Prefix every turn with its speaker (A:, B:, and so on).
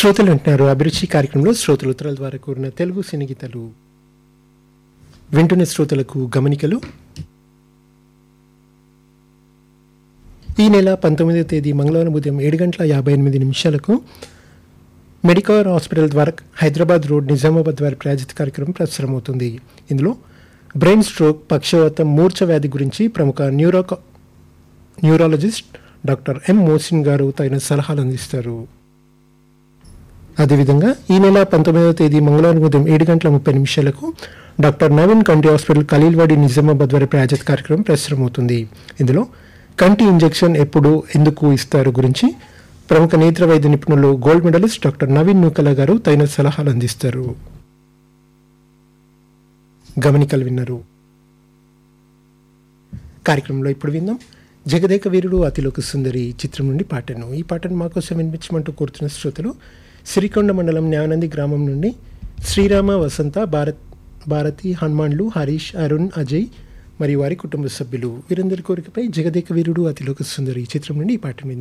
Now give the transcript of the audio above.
A: శ్రోతలు అంటున్నారు అభిరుచి కార్యక్రమంలో శ్రోతలు ఉత్తరాల ద్వారా కూరిన తెలుగు సినీ గీతాలు వింటున్న శ్రోతలకు గమనికలు ఈ నెల పంతొమ్మిదవ తేదీ మంగళవారం ఉదయం ఏడు గంటల యాభై ఎనిమిది నిమిషాలకు మెడికవర్ హాస్పిటల్ ద్వారా హైదరాబాద్ రోడ్ నిజామాబాద్ వారి ప్రాజెక్ట్ కార్యక్రమం ప్రసారమవుతుంది ఇందులో బ్రెయిన్ స్ట్రోక్ పక్షవాతం మూర్ఛ వ్యాధి గురించి ప్రముఖ neuro neurologist doctor M Mohsin గారు తగిన సలహాలు అందిస్తారు అదేవిధంగా ఈ నెల పంతొమ్మిదవ తేదీ మంగళవారం ఉదయం ఏడు గంటల ముప్పై నిమిషాలకు డాక్టర్ నవీన్ కంటి హాస్పిటల్ ఖలీల్వాడి నిజామాబాద్ వారి ప్రాజెక్ట్ కార్యక్రమం ప్రసారమవుతుంది ఇందులో కంటి ఇంజెక్షన్ ఎప్పుడు ఎందుకు ఇస్తారు గురించి ప్రముఖ నేత్ర వైద్య నిపుణులు gold medallist doctor Naveen Nookala గారు తగిన సలహాలు అందిస్తారు గమనికలు విన్నారు కార్యక్రమంలో ఇప్పుడు విందాం జగదేక వీరుడు అతిలోక సుందరి చిత్రం నుండి పాటను ఈ పాటను మాకోసం వినిపించమంటూ కోరుతున్న శ్రోతలు సిరికొండ మండలం న్యానంది గ్రామం నుండి శ్రీరామ వసంత భారత్ భారతి హనుమాన్లు హరీష్ అరుణ్ అజయ్ మరియు వారి కుటుంబ సభ్యులు వీరందరి కోరికపై జగదేక వీరుడు అతిలోక సుందరి చిత్రం నుండి ఈ పాటను విందాం